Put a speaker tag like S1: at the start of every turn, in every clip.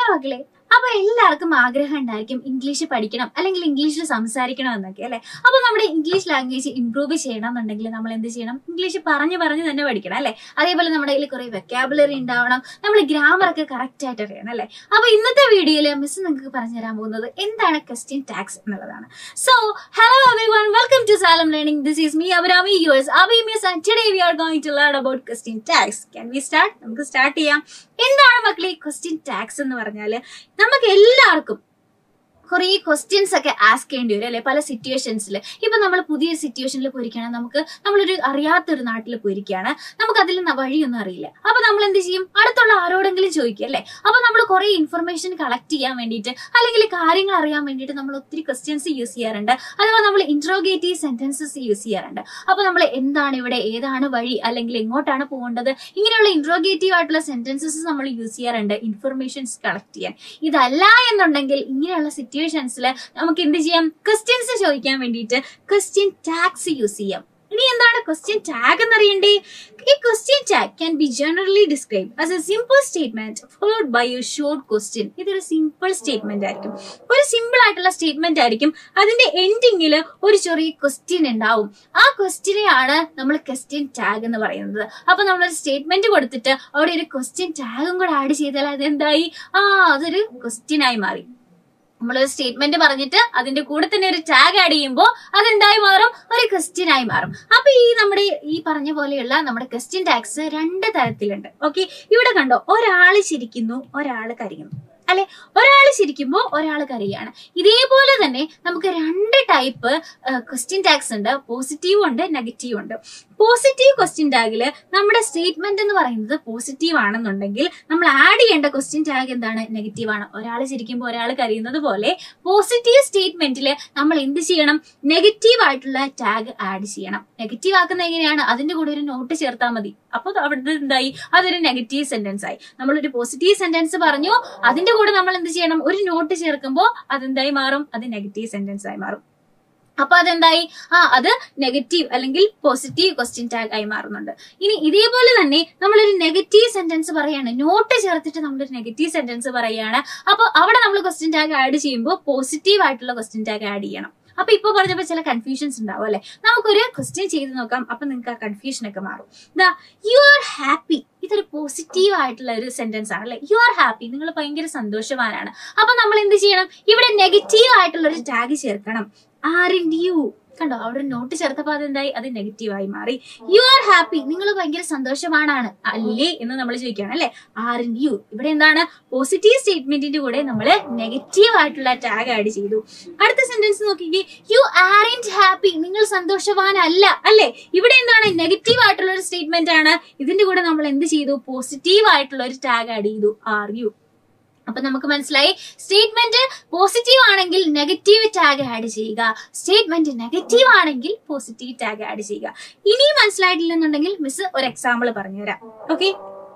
S1: മക്കളെ അപ്പൊ എല്ലാവർക്കും ആഗ്രഹം ഉണ്ടായിരിക്കും ഇംഗ്ലീഷ് പഠിക്കണം അല്ലെങ്കിൽ ഇംഗ്ലീഷിൽ സംസാരിക്കണം എന്നൊക്കെ അല്ലെ അപ്പൊ നമ്മുടെ ഇംഗ്ലീഷ് ലാംഗ്വേജ് ഇംപ്രൂവ് ചെയ്യണം എന്നുണ്ടെങ്കിൽ നമ്മൾ എന്ത് ചെയ്യണം ഇംഗ്ലീഷ് പറഞ്ഞു പറഞ്ഞു തന്നെ പഠിക്കണം അല്ലെ അതേപോലെ നമ്മുടെ കയ്യിൽ കുറെ വെക്കാബുലറി ഉണ്ടാവണം നമ്മൾ ഗ്രാമർ ഒക്കെ കറക്റ്റ് ആയിട്ട് അറിയണം അല്ലെ അപ്പൊ ഇന്നത്തെ വീഡിയോയിൽ മിസ് നിങ്ങൾക്ക് പറഞ്ഞു തരാൻ പോകുന്നത് എന്താണ് ക്വസ്റ്റ്യൻ ടാക്സ് എന്നുള്ളതാണ് so hello everyone welcome to Salem Learning this is me Abhirami yours Abhi Miss and today we are going to learn about question tax can we start നമുക്ക് സ്റ്റാർട്ട് ചെയ്യാം എന്താണ് മക്കളെ ക്വസ്റ്റ്യൻ ടാക്സ് എന്ന് പറഞ്ഞാല് നമുക്ക് എല്ലാവർക്കും കുറേ ക്വസ്റ്റ്യൻസ് ഒക്കെ ആസ്ക് ചെയ്യേണ്ടി വരും അല്ലെ പല സിറ്റുവേഷൻസിൽ ഇപ്പൊ നമ്മൾ പുതിയ സിറ്റുവേഷനിൽ പോയിരിക്കുകയാണ് നമുക്ക് നമ്മളൊരു അറിയാത്തൊരു നാട്ടിൽ പോയിരിക്കുകയാണ് നമുക്ക് അതിൽ ന- വഴിയൊന്നും അറിയില്ല അപ്പൊ നമ്മൾ എന്ത് ചെയ്യും അടുത്തുള്ള ആരോടെങ്കിലും ചോദിക്കും അല്ലെ അപ്പൊ നമ്മൾ കുറെ ഇൻഫർമേഷൻ കളക്ട് ചെയ്യാൻ വേണ്ടിയിട്ട് അല്ലെങ്കിൽ കാര്യങ്ങൾ അറിയാൻ വേണ്ടിയിട്ട് നമ്മൾ ഒത്തിരി ക്വസ്റ്റ്യൻസ് യൂസ് ചെയ്യാറുണ്ട് അഥവാ നമ്മൾ ഇൻട്രോഗേറ്റീവ് സെന്റൻസസ് യൂസ് ചെയ്യാറുണ്ട് അപ്പൊ നമ്മൾ എന്താണ് ഇവിടെ ഏതാണ് വഴി അല്ലെങ്കിൽ എങ്ങോട്ടാണ് പോകേണ്ടത് ഇങ്ങനെയുള്ള ഇൻട്രോഗേറ്റീവ് ആയിട്ടുള്ള സെന്റൻസസ് നമ്മൾ യൂസ് ചെയ്യാറുണ്ട് ഇൻഫർമേഷൻസ് കളക്ട് ചെയ്യാൻ ഇതല്ല എന്നുണ്ടെങ്കിൽ ഇങ്ങനെയുള്ള സിറ്റുവേഷൻസിൽ നമുക്ക് എന്ത് ചെയ്യാം ക്വസ്റ്റ്യൻസ് ചോദിക്കാൻ വേണ്ടിയിട്ട് ക്വസ്റ്റ്യൻ ടാക്സ് യൂസ് ചെയ്യാം ഇനി എന്താണ് ക്വസ്റ്റ്യൻ ടാഗ് എന്നറിയണ്ടേ ഈ question tag can be generally describe as a simple statement followed by a short question ഇതൊരു സിമ്പിൾ സ്റ്റേറ്റ്മെന്റ് ആയിരിക്കും ഒരു സിമ്പിൾ ആയിട്ടുള്ള സ്റ്റേറ്റ്മെന്റ് ആയിരിക്കും അതിന്റെ എൻഡിങ്ങിൽ ഒരു ചെറിയ ക്വസ്റ്റ്യൻ ഉണ്ടാവും ആ ക്വസ്റ്റ്യനെയാണ് നമ്മൾ ക്വസ്റ്റ്യൻ ടാഗ് എന്ന് പറയുന്നത് അപ്പൊ നമ്മളൊരു സ്റ്റേറ്റ്മെന്റ് കൊടുത്തിട്ട് അവിടെ ഒരു ക്വസ്റ്റ്യൻ ടാഗും കൂടെ ആഡ് ചെയ്താൽ അതെന്തായി ആ അതൊരു ക്വസ്റ്റ്യൻ ആയി മാറി നമ്മളൊരു സ്റ്റേറ്റ്മെന്റ് പറഞ്ഞിട്ട് അതിന്റെ കൂടെ തന്നെ ഒരു ടാഗ് ആഡ് ചെയ്യുമ്പോൾ അതെന്തായി മാറും ഒരു ക്വസ്റ്റ്യൻ ആയി മാറും അപ്പൊ ഈ നമ്മുടെ ഈ പറഞ്ഞ പോലെയുള്ള നമ്മുടെ ക്വസ്റ്റ്യൻ ടാക്സ് രണ്ട് തരത്തിലുണ്ട് ഓക്കെ ഇവിടെ കണ്ടോ ഒരാള് ചിരിക്കുന്നു ഒരാള് കരയുന്നു അല്ലെ ഒരാൾ ചിരിക്കുമ്പോൾ ഒരാൾ കരയാണ് ഇതേപോലെ തന്നെ നമുക്ക് രണ്ട് ടൈപ്പ് ക്വസ്റ്റ്യൻ ടാക്സ് ഉണ്ട് പോസിറ്റീവ് ഉണ്ട് നെഗറ്റീവ് ഉണ്ട് പോസിറ്റീവ് ക്വസ്റ്റ്യൻ ടാഗിൽ നമ്മുടെ സ്റ്റേറ്റ്മെന്റ് എന്ന് പറയുന്നത് പോസിറ്റീവ് ആണെന്നുണ്ടെങ്കിൽ നമ്മൾ ആഡ് ചെയ്യേണ്ട ക്വസ്റ്റ്യൻ ടാഗ് എന്താണ് നെഗറ്റീവ് ആണ് ഒരാൾ ചിരിക്കുമ്പോൾ ഒരാൾ കരയുന്നത് പോലെ പോസിറ്റീവ് സ്റ്റേറ്റ്മെന്റിൽ നമ്മൾ എന്ത് ചെയ്യണം നെഗറ്റീവ് ആയിട്ടുള്ള ടാഗ് ആഡ് ചെയ്യണം നെഗറ്റീവ് ആക്കുന്ന എങ്ങനെയാണ് അതിന്റെ കൂടെ ഒരു നോട്ട് ചേർത്താൽ മതി അപ്പോൾ അവിടുത്തെ എന്തായി അതൊരു നെഗറ്റീവ് സെന്റൻസ് ആയി നമ്മളൊരു പോസിറ്റീവ് സെന്റൻസ് പറഞ്ഞു അതിന്റെ കൂടെ നമ്മൾ എന്ത് ചെയ്യണം ഒരു നോട്ട് ചേർക്കുമ്പോൾ അതെന്തായി മാറും അത് നെഗറ്റീവ് സെന്റൻസ് ആയി മാറും അപ്പൊ അതെന്തായി ആ അത് നെഗറ്റീവ് അല്ലെങ്കിൽ പോസിറ്റീവ് ക്വസ്റ്റ്യൻ ടാഗ് ആയി മാറുന്നുണ്ട് ഇനി ഇതേപോലെ തന്നെ നമ്മളൊരു നെഗറ്റീവ് സെന്റൻസ് പറയാണ് നോട്ട് ചേർത്തിട്ട് നമ്മളൊരു നെഗറ്റീവ് സെന്റൻസ് പറയാണ് അപ്പൊ അവിടെ നമ്മൾ ക്വസ്റ്റ്യൻ ടാഗ് ആഡ് ചെയ്യുമ്പോൾ പോസിറ്റീവ് ആയിട്ടുള്ള ക്വസ്റ്റ്യൻ ടാഗ് ആഡ് ചെയ്യണം അപ്പൊ ഇപ്പൊ പറഞ്ഞപ്പോ ചില കൺഫ്യൂഷൻസ് ഉണ്ടാവും അല്ലെ നമുക്കൊരു ക്വസ്റ്റ്യൻ ചെയ്ത് നോക്കാം അപ്പൊ നിങ്ങൾക്ക് ആ കൺഫ്യൂഷൻ ഒക്കെ മാറും ദാ യു ആർ ഹാപ്പി ഇതൊരു പോസിറ്റീവ് ആയിട്ടുള്ള ഒരു സെന്റൻസ് ആണ് അല്ലെ യു ആർ ഹാപ്പി നിങ്ങൾ ഭയങ്കര സന്തോഷവാനാണ് അപ്പൊ നമ്മൾ എന്ത് ചെയ്യണം ഇവിടെ നെഗറ്റീവ് ആയിട്ടുള്ള ഒരു ടാഗ് ചേർക്കണം ആർ ഇൻ യു കണ്ടോ അവിടെ ഒരു നോട്ട് ചേർത്തപ്പോ അതെന്തായി അത് നെഗറ്റീവ് ആയി മാറി യു ആർ ഹാപ്പി നിങ്ങൾ ഭയങ്കര സന്തോഷവാനാണ് അല്ലേ എന്ന് നമ്മൾ ചോദിക്കുകയാണ് അല്ലെ ആർ ഇൻ യു ഇവിടെ എന്താണ് പോസിറ്റീവ് സ്റ്റേറ്റ്മെന്റിന്റെ കൂടെ നമ്മൾ നെഗറ്റീവ് ആയിട്ടുള്ള ടാഗ് ആഡ് ചെയ്തു അടുത്ത സെന്റൻസ് നോക്കിക്കേ യു ആർ ഇൻ ഹാപ്പി നിങ്ങൾ സന്തോഷവാനല്ല അല്ലെ ഇവിടെ എന്താണ് നെഗറ്റീവ് ആയിട്ടുള്ള ഒരു സ്റ്റേറ്റ്മെന്റ് ആണ് ഇതിന്റെ കൂടെ നമ്മൾ എന്ത് ചെയ്തു പോസിറ്റീവ് ആയിട്ടുള്ള ഒരു ടാഗ് ആഡ് ചെയ്തു ആർ യു അപ്പൊ നമുക്ക് മനസ്സിലായി സ്റ്റേറ്റ്മെന്റ് പോസിറ്റീവ് ആണെങ്കിൽ നെഗറ്റീവ് ടാഗ് ആഡ് ചെയ്യുക സ്റ്റേറ്റ്മെന്റ് നെഗറ്റീവ് ആണെങ്കിൽ പോസിറ്റീവ് ടാഗ് ആഡ് ചെയ്യുക ഇനിയും മനസ്സിലായിട്ടില്ലെന്നുണ്ടെങ്കിൽ മിസ് ഒരു എക്സാമ്പിൾ പറഞ്ഞുതരാം ഓക്കെ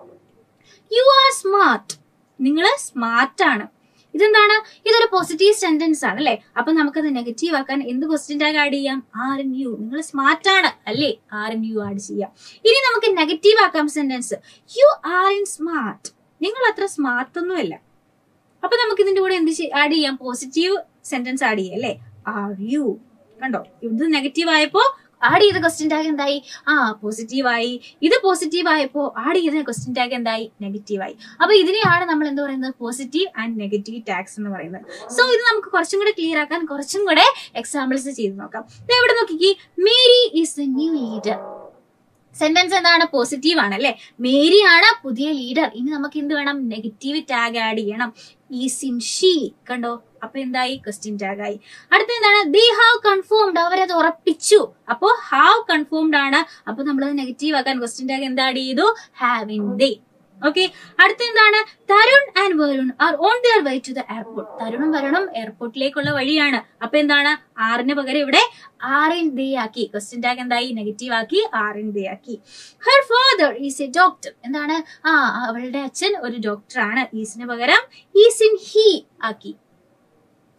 S1: യു ആർ സ്മാർട്ട് നിങ്ങൾ സ്മാർട്ട് ആണ് ഇതെന്താണ് ഇതൊരു പോസിറ്റീവ് സെന്റൻസ് ആണ് അല്ലെ അപ്പൊ നമുക്കത് നെഗറ്റീവ് ആക്കാൻ എന്ത് ക്വസ്റ്റ്യൻ ടാഗ് ആഡ് ചെയ്യാം ആർ എൻ യു നിങ്ങൾ സ്മാർട്ട് ആണ് അല്ലേ ആർ എൻ യു ആഡ് ചെയ്യാം ഇനി നമുക്ക് നെഗറ്റീവ് ആക്കാം sentence you aren't smart നിങ്ങൾ അത്ര സ്മാർട്ട് ഒന്നുമല്ല അപ്പൊ നമുക്ക് ഇതിന്റെ കൂടെ എന്ത് ആഡ് ചെയ്യാം പോസിറ്റീവ് സെന്റൻസ് ആഡ് ചെയ്യാം അല്ലെ ആർ യു കണ്ടോ ഇത് നെഗറ്റീവ് ആയപ്പോ ആഡ് ചെയ്ത ക്വസ്റ്റ്യൻ ടാഗ് എന്തായി ആ പോസിറ്റീവ് ആയി ഇത് പോസിറ്റീവ് ആയപ്പോ ആഡ് ചെയ്ത ക്വസ്റ്റ്യൻ ടാഗ് എന്തായി നെഗറ്റീവ് ആയി അപ്പൊ ഇതിനെയാണ് നമ്മൾ എന്ത് പറയുന്നത് പോസിറ്റീവ് ആൻഡ് നെഗറ്റീവ് ടാക്സ് എന്ന് പറയുന്നത് സോ ഇത് നമുക്ക് കുറച്ചും കൂടെ ക്ലിയർ ആക്കാൻ കുറച്ചും കൂടെ എക്സാമ്പിൾസ് ചെയ്ത് നോക്കാം ദേ ഇവിടെ നോക്കിക്കേ Mary is a new leader sentence എന്താണ് പോസിറ്റീവ് ആണ് അല്ലെ മേരി ആണ് പുതിയ ലീഡർ ഇനി നമുക്ക് എന്ത് വേണം നെഗറ്റീവ് ടാഗ് ആഡ് ചെയ്യണം ഈസ് ഇൻ ഷീ കണ്ടോ അപ്പൊ എന്തായി ക്വസ്റ്റ്യൻ ടാഗ് ആയി അടുത്ത എന്താണ് ദേ ഹാവ് കൺഫേംഡ് അവരത് ഉറപ്പിച്ചു അപ്പോ ഹാവ് കൺഫേംഡ് ആണ് അപ്പൊ നമ്മളത് നെഗറ്റീവ് ആക്കാൻ ക്വസ്റ്റ്യൻ ടാഗ് എന്താ ആഡ് ചെയ്തു ഹാവ് ഇൻ ദേ ഓക്കെ അടുത്ത എന്താണ് Tarun and Varun are on their way to the airport തരുണും വരുണും എയർപോർട്ടിലേക്കുള്ള വഴിയാണ് അപ്പൊ എന്താണ് ആറിന് പകരം ഇവിടെ ആർ ഇൻ ദേ ആക്കി ക്വസ്റ്റ്യൻ ടാഗ് എന്തായി നെഗറ്റീവ് ആക്കി ആർ ഇൻ ദേ ആക്കി her father is a doctor എന്താണ് ആ അവളുടെ അച്ഛൻ ഒരു ഡോക്ടർ ആണ് ഈസിന് പകരം ഈസ് ഇൻ ഹി ആക്കി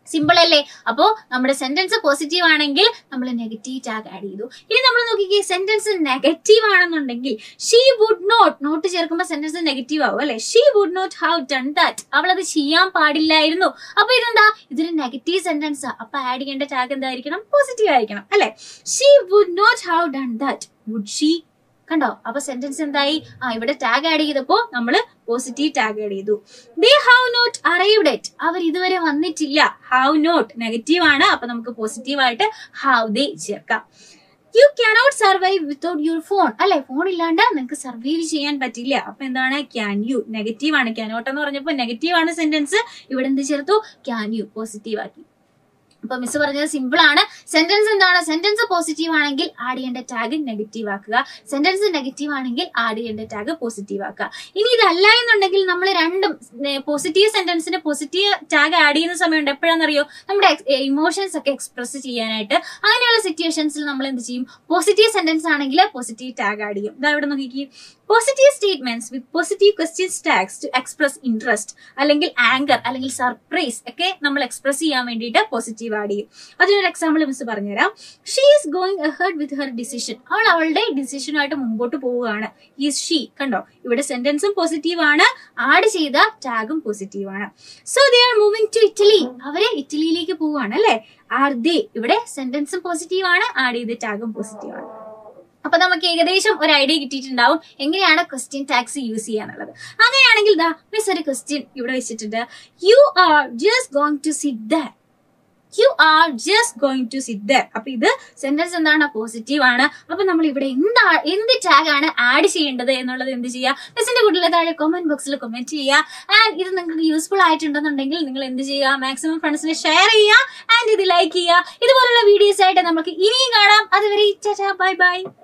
S1: സിമ്പിൾ അല്ലേ അപ്പോ നമ്മുടെ സെന്റൻസ് പോസിറ്റീവ് ആണെങ്കിൽ നമ്മൾ നെഗറ്റീവ് ടാഗ് ആഡ് ചെയ്തു ഇനി നമ്മൾ നോക്കിക്കേ സെന്റൻസ് നെഗറ്റീവ് ആണെന്നുണ്ടെങ്കിൽ ഷീ വുഡ് നോട്ട് നോട്ട് ചേർക്കുമ്പോൾ സെന്റൻസ് നെഗറ്റീവ് ആവും അല്ലെ she would not have done that അവൾ അത് ചെയ്യാൻ പാടില്ലായിരുന്നു അപ്പൊ ഇതെന്താ ഇതൊരു നെഗറ്റീവ് സെന്റൻസ് അപ്പൊ ആഡ് ചെയ്യേണ്ട ടാഗ് എന്തായിരിക്കണം പോസിറ്റീവ് ആയിരിക്കണം അല്ലെ she would not have done that would she കണ്ടോ അപ്പൊ സെന്റൻസ് എന്തായി ആ ഇവിടെ ടാഗ് ആഡ് ചെയ്തപ്പോ നമ്മൾ പോസിറ്റീവ് ടാഗ് ആഡ് ചെയ്തു they have not arrived yet അവർ ഇതുവരെ വന്നിട്ടില്ല ഹാവ് നോട്ട് നെഗറ്റീവ് ആണ് അപ്പൊ നമുക്ക് പോസിറ്റീവ് ആയിട്ട് ഹാവ് ദേ ചേർക്കാം you cannot survive without your phone അല്ലെ ഫോൺ ഇല്ലാണ്ട് നിങ്ങൾക്ക് സർവൈവ് ചെയ്യാൻ പറ്റില്ല അപ്പൊ എന്താണ് ക്യാൻ യു നെഗറ്റീവ് ആണ് ക്യാനോട്ട് എന്ന് പറഞ്ഞപ്പോൾ നെഗറ്റീവ് ആണ് സെന്റൻസ് ഇവിടെ എന്ത് ചേർത്തു ക്യാൻ യു പോസിറ്റീവ് ആക്കി അപ്പൊ മിസ് പറഞ്ഞത് സിമ്പിൾ ആണ് സെന്റൻസ് എന്താണ് സെന്റൻസ് പോസിറ്റീവ് ആണെങ്കിൽ ആഡ് ചെയ്യേണ്ട ടാഗ് നെഗറ്റീവ് ആക്കുക സെന്റൻസ് നെഗറ്റീവ് ആണെങ്കിൽ ആഡ് ചെയ്യേണ്ട ടാഗ് പോസിറ്റീവ് ആക്കുക ഇനി ഇതല്ല എന്നുണ്ടെങ്കിൽ നമ്മൾ രണ്ടും പോസിറ്റീവ് സെന്റൻസിന് പോസിറ്റീവ് ടാഗ് ആഡ് ചെയ്യുന്ന സമയമുണ്ട് എപ്പോഴാണെന്നറിയോ നമ്മുടെ ഇമോഷൻസ് ഒക്കെ എക്സ്പ്രസ് ചെയ്യാനായിട്ട് അങ്ങനെയുള്ള സിറ്റുവേഷൻസിൽ നമ്മൾ എന്ത് ചെയ്യും പോസിറ്റീവ് സെന്റൻസ് ആണെങ്കിൽ പോസിറ്റീവ് ടാഗ് ആഡ് ചെയ്യും ഇതാ ഇവിടെ നോക്കിക്കേ positive statements with positive questions tags to express interest അല്ലെങ്കിൽ ആങ്കർ അല്ലെങ്കിൽ സർപ്രൈസ് ഒക്കെ നമ്മൾ എക്സ്പ്രസ് ചെയ്യാൻ വേണ്ടിയിട്ട് പോസിറ്റീവ് ആഡ് ചെയ്യും അതിനൊരു എക്സാമ്പിൾ മിസ് പറഞ്ഞുതരാം she is going ahead with her decision അവൾ അവളുടെ ഡിസിഷനുമായിട്ട് മുമ്പോട്ട് പോവുകയാണ് ഈസ് ഷീ കണ്ടോ ഇവിടെ സെന്റൻസും പോസിറ്റീവ് ആണ് ആഡ് ചെയ്ത ടാഗും പോസിറ്റീവ് ആണ് so they are moving to Italy അവര് ഇറ്റലിയിലേക്ക് പോവുകയാണ് അല്ലെ ആർ ദേ ഇവിടെ സെന്റൻസും പോസിറ്റീവ് ആണ് ആഡ് ചെയ്ത ടാഗും പോസിറ്റീവ് ആണ് അപ്പൊ നമുക്ക് ഏകദേശം ഒരു ഐഡിയ കിട്ടിയിട്ടുണ്ടാവും എങ്ങനെയാണ് ക്വസ്റ്റ്യൻ ടാക്സ് യൂസ് ചെയ്യാന്നുള്ളത് അങ്ങനെയാണെങ്കിൽ ദാ മിസ് ഒരു ക്വസ്റ്റ്യൻ ഇവിടെ വെച്ചിട്ടുണ്ട് you are just going to sit there you are just going to sit there അപ്പൊ ഇത് സെന്റൻസ് എന്താണ് പോസിറ്റീവ് ആണ് അപ്പൊ നമ്മൾ ഇവിടെ എന്താ എന്ത് ടാഗ് ആണ് ആഡ് ചെയ്യേണ്ടത് എന്നുള്ളത് എന്ത് ചെയ്യുക മിസ്സിന്റെ കൂട്ടിലെ താഴെ കമന്റ് ബോക്സിൽ കമന്റ് ചെയ്യുക ആൻഡ് ഇത് നിങ്ങൾക്ക് യൂസ്ഫുൾ ആയിട്ടുണ്ടെന്നുണ്ടെങ്കിൽ നിങ്ങൾ എന്ത് ചെയ്യുക മാക്സിമം ഫ്രണ്ട്സിന് ഷെയർ ചെയ്യുക ആൻഡ് ഇത് ലൈക്ക് ചെയ്യുക ഇതുപോലുള്ള വീഡിയോസ് ആയിട്ട് നമുക്ക് ഇനിയും കാണാം അതുവരെ ബൈ ബൈ